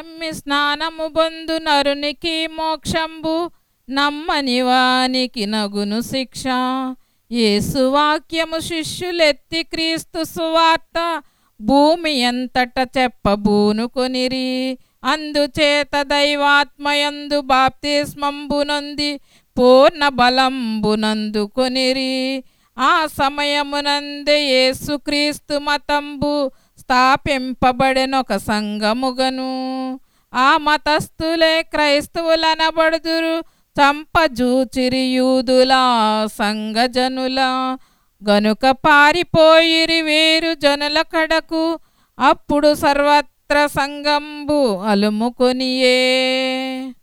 నమ్మి స్నానము బొందు నరునికి మోక్షంబు నమ్మని వానికి నగును శిక్ష యేసు వాక్యము శిష్యులెత్తి క్రీస్తు సువార్త భూమి ఎంతట చెప్పబూనుకొనిరి అందుచేత దైవాత్మయందు బాప్తిస్మంబునంది పూర్ణ బలంబునందు కొనిరి ఆ సమయమునందే యేసుక్రీస్తు మతంబు స్థాపింపబడినొక సంఘముగను ఆ మతస్థులే క్రైస్తవులనబడుదురు చంపజూచిరి యూదుల సంఘజనుల గనుక పారిపోయిరి వేరు జనుల కడకు అప్పుడు సర్వత్ర సంగంబు అలుముకొనియే